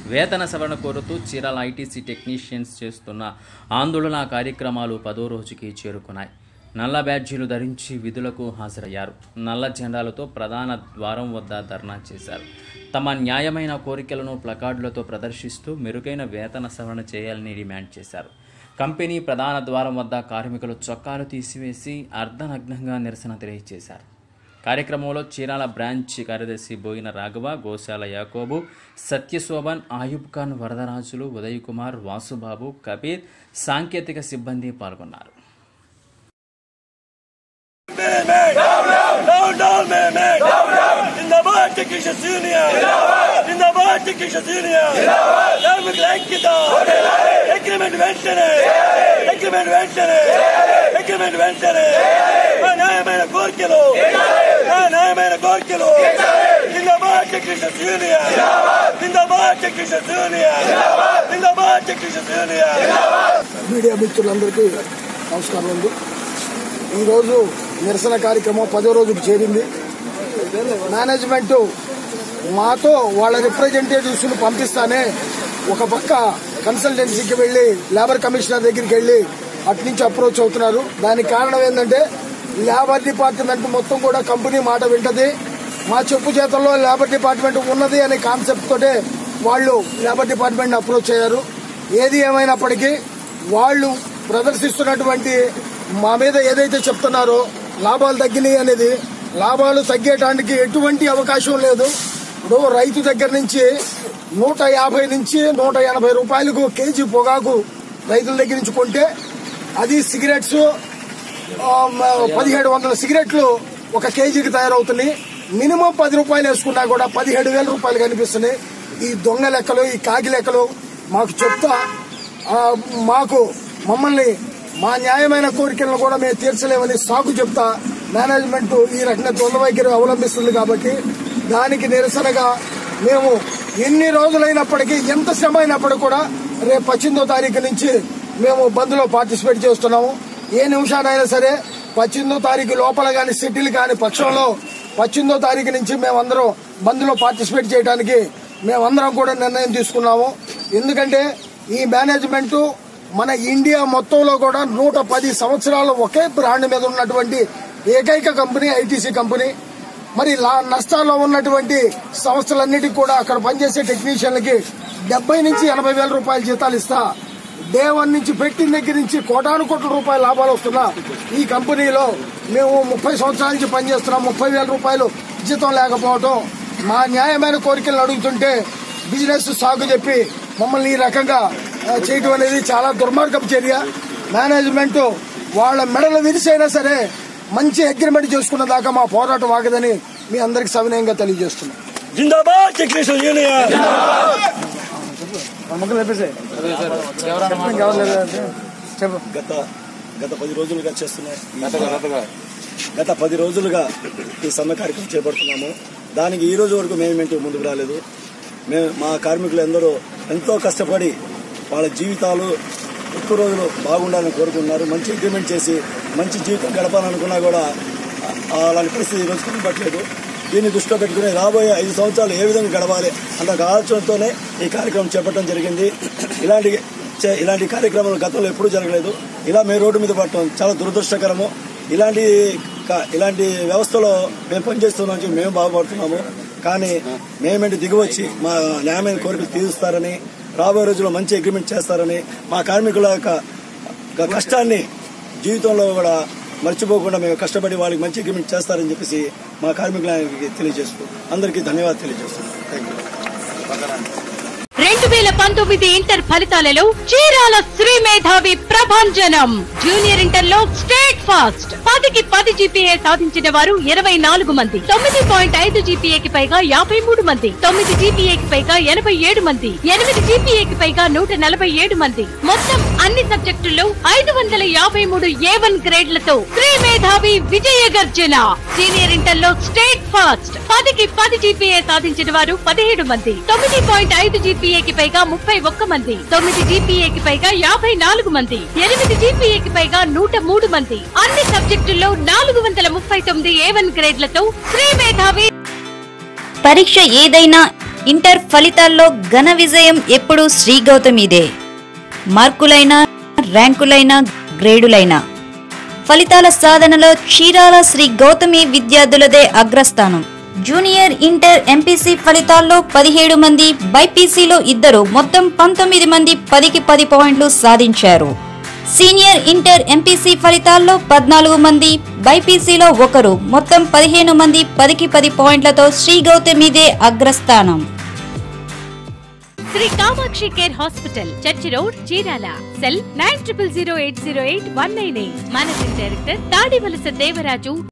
వేతన సవరణ కోరుతూ చీరాల ఐటీసీ టెక్నీషియన్స్ చేస్తున్న ఆందోళన కార్యక్రమాలు పదో రోజుకి చేరుకున్నాయి నల్ల బ్యాడ్జీలు ధరించి విధులకు హాజరయ్యారు నల్ల జెండాలతో ప్రధాన ద్వారం వద్ద ధర్నా చేశారు తమ న్యాయమైన కోరికలను ప్లకార్డులతో ప్రదర్శిస్తూ మెరుగైన వేతన సవరణ చేయాలని డిమాండ్ చేశారు కంపెనీ ప్రధాన ద్వారం వద్ద కార్మికులు చొక్కాలు తీసివేసి అర్ధనగ్నంగా నిరసన తెలియజేశారు కార్యక్రమంలో చీరాల బ్రాంచ్ కార్యదర్శి బోయిన రాఘవ గోశాల యాకోబు సత్యశోభన్ ఆయుబ్ ఖాన్ వరదరాజులు ఉదయ్ కుమార్ వాసుబాబు కబీర్ సాంకేతిక సిబ్బంది పాల్గొన్నారు Down, down, man, man. Zindabad Technicians Union. Zindabad Technicians Union. కార్మికుల ఐక్యత అగ్రిమెంట్ వెంటనే అగ్రిమెంట్ వెంటనే అగ్రిమెంట్ వెంటనే మా న్యాయమైన కోరికలు మా న్యాయమైన కోరికలు జిందాబాద్ టెక్నీషియన్స్ యూనియన్ జిందాబాద్ టెక్నీషియన్స్ యూనియన్ జిందాబాద్ టెక్నీషియన్స్ యూనియన్ మీడియా మిత్రులందరికీ నమస్కారం అండి ఈరోజు నిరసన కార్యక్రమం పదో రోజుకు చేరింది మేనేజ్మెంట్ మాతో వాళ్ళ రిప్రజెంటేటివ్స్ పంపిస్తానే ఒక పక్క కన్సల్టెన్సీకి వెళ్లి లేబర్ కమిషనర్ దగ్గరికి వెళ్లి అట్నుంచి అప్రోచ్ అవుతున్నారు దానికి కారణం ఏంటంటే లేబర్ డిపార్ట్మెంట్ మొత్తం కూడా కంపెనీ మాట వింటది మా చెప్పు చేతల్లో లేబర్ డిపార్ట్మెంట్ ఉన్నది అనే కాన్సెప్ట్ తోటే వాళ్ళు లేబర్ డిపార్ట్మెంట్ అప్రోచ్ అయ్యారు ఏది ఏమైనప్పటికీ వాళ్ళు ప్రదర్శిస్తున్నటువంటి మా మీద ఏదైతే చెప్తున్నారో లాభాలు తగ్గినాయి అనేది లాభాలు తగ్గేటానికి ఎటువంటి అవకాశం లేదు ఇప్పుడు రైతు దగ్గర నుంచి నూట యాభై నుంచి నూట ఎనభై రూపాయలకు కేజీ పొగాకు రైతుల దగ్గర నుంచి కొంటే అది సిగరెట్స్ ఆ, మ- పదిహేడు వందల సిగరెట్లు ఒక కేజీకి తయారవుతున్నాయి మినిమం పది రూపాయలు వేసుకున్నా కూడా పదిహేడు వేల రూపాయలు కనిపిస్తున్నాయి ఈ దొంగ లెక్కలు ఈ కాకి లెక్కలు మాకు చెప్తా ఆ, మాకు మమ్మల్ని మా న్యాయమైన కోరికలను కూడా మేము తీర్చలేమని సాకు చెప్తా మేనేజ్మెంట్ ఈ రకంగా దొంగ వైఖరి అవలంబిస్తుంది కాబట్టి దానికి నిరసనగా మేము ఎన్ని రోజులైనప్పటికీ ఎంత శ్రమ అయినప్పటికీ కూడా రేపు పద్దెనిమిదో తారీఖు నుంచి మేము బంద్లో పార్టిసిపేట్ చేస్తున్నాము ఏ నిమిషానైనా సరే పద్దెనిమిదో తారీఖు లోపల కానీ సిటీలు కాని పక్షంలో పద్దెనిమిదో తారీఖు నుంచి మేమందరం బంద్లో పార్టిసిపేట్ చేయడానికి మేమందరం కూడా నిర్ణయం తీసుకున్నాము ఎందుకంటే ఈ మేనేజ్మెంట్ మన ఇండియా మొత్తంలో కూడా నూట పది సంవత్సరాలు ఒకే బ్రాండ్ మీద ఉన్నటువంటి ఏకైక కంపెనీ ఐటీసీ కంపెనీ మరి లా- నష్టాల్లో ఉన్నటువంటి సంస్థలన్నిటికీ కూడా అక్కడ పనిచేసే టెక్నీషియన్లకి డెబ్బై నుంచి ఎనభై వేల రూపాయల జీతాలు ఇస్తా డే వన్ నుంచి పెట్టిన దగ్గర నుంచి కోటాను కోట్ల రూపాయల లాభాలు వస్తున్నా ఈ కంపెనీలో మేము ముప్పై సంవత్సరాల నుంచి పనిచేస్తున్నాం ముప్పై వేల రూపాయలు జీతం లేకపోవడం మా న్యాయమైన కోరికలను అడుగుతుంటే బిజినెస్ సాగు చెప్పి మమ్మల్ని ఈ రకంగా ఆ, చేయటం అనేది చాలా దుర్మార్గపు చర్య మేనేజ్మెంట్ వాళ్ళ మెడలు విరిసైనా సరే మంచి అగ్రిమెంట్ చేసుకున్న దాకా మా పోరాటం ఆగదని మీ అందరికి సవినయంగా తెలియజేస్తున్నాం జిందాబాద్ టెక్నీషియన్స్ యూనియన్ చెప్పు గత గత పది రోజులుగా చేస్తున్నాయి గత పది రోజులుగా ఈ సమ్మె కార్యక్రమం చేపడుతున్నాము దానికి ఈ రోజు వరకు మేమేంటి ముందుకు రాలేదు మేము మా కార్మికులు ఎందరో ఎంతో కష్టపడి వాళ్ళ జీవితాలు ఎక్కువ రోజులు బాగుండాలని కోరుకుంటున్నారు మంచి అగ్రిమెంట్ చేసి మంచి జీవితం గడపాలనుకున్నా కూడా ఆ- అలాంటి పరిస్థితి ఈ రోజు కనపట్లేదు దీన్ని దృష్టిలో పెట్టుకుని రాబోయే ఐదు సంవత్సరాలు ఏ విధంగా గడపాలి అన్న ఒక ఆలోచనతోనే ఈ కార్యక్రమం చేపట్టడం జరిగింది ఇలాంటి చే- ఇలాంటి కార్యక్రమాలు గతంలో ఎప్పుడూ జరగలేదు ఇలా మేము రోడ్డు మీద పడటం చాలా దురదృష్టకరము ఇలాంటి క- ఇలాంటి వ్యవస్థలో మేము పనిచేస్తున్నాం చెప్పి మేము బాగుపడుతున్నాము కానీ మేమేంటి దిగువచ్చి మా న్యాయమైన కోరికలు తీరుస్తారని రాబోయే రోజుల్లో మంచి అగ్రిమెంట్ చేస్తారని మా కార్మికుల యొక్క క- కష్టాన్ని జీవితంలో కూడా మర్చిపోకుండా మేము కష్టపడి వాళ్ళకి మంచి అగ్రిమెంట్ చేస్తారని చెప్పేసి మా కార్మికులకి తెలియజేస్తూ అందరికీ ధన్యవాదాలు తెలియజేస్తున్నాం థ్యాంక్ యూ రెండు వేల పంతొమ్మిది ఇంటర్ ఫలితాలలో చీరాల శ్రీ మేధావి ప్రభంజనం జూనియర్ ఇంటర్ లో స్టేట్ ఫాస్ట్ పదికి పది జీపీఏ సాధించిన వారు ఇరవై నాలుగు మంది తొమ్మిది పాయింట్ ఐదు జీపీఏకి పైగా యాభై మూడు మంది తొమ్మిది జీపీఏకి పైగా ఎనభై ఏడు మంది ఎనిమిది జీపీఏకి పైగా నూట నలభై ఏడు మంది మొత్తం అన్ని సబ్జెక్టుల్లో ఐదు వందల యాభై మూడు ఏ వన్ గ్రేడ్లతో శ్రీ మేధావి విజయ గర్జన సీనియర్ ఇంటర్ లో స్టేట్ ఫాస్ట్ పదికి పది జీపీఏ సాధించిన వారు పదిహేడు మంది తొమ్మిది పాయింట్ ఐదు జీపీఏకి పైగా ముప్పై ఒక్క మంది తొమ్మిది జీపీఏకి పైగా యాభై నాలుగు మంది ఎనిమిది జీపీఏకి పైగా నూట మూడు మంది అన్ని సబ్జెక్టుల్లో నాలుగు వందల ముప్పై తొమ్మిది ఏ వన్ గ్రేడ్లతో శ్రీ మేధావి పరీక్ష ఏదైనా ఇంటర్ ఫలితాల్లో ఘన విజయం ఎప్పుడూ శ్రీ గౌతమిదే మార్కులైనా ర్యాంకులైనా గ్రేడులైనా ఫలితాల సాధనలో చీరాల శ్రీ గౌతమి విద్యార్థులదే అగ్రస్థానం జూనియర్ ఇంటర్ ఎంపీసీ ఫలితాల్లో పదిహేడు మంది బైపీసీలో ఇద్దరు మొత్తం పంతొమ్మిది మంది పదికి పది పాయింట్లు సాధించారు సీనియర్ ఇంటర్ ఎంపీసీ ఫలితాల్లో పద్నాలుగు మంది బైపీసీలో ఒకరు మొత్తం పదిహేను మంది పదికి పది పాయింట్లతో శ్రీ గౌతమిదే అగ్రస్థానం Sri Kamakshi care hospital church road Chirala cell nine triple zero eight zero eight one nine eight managing director Tadivalasa Devaraju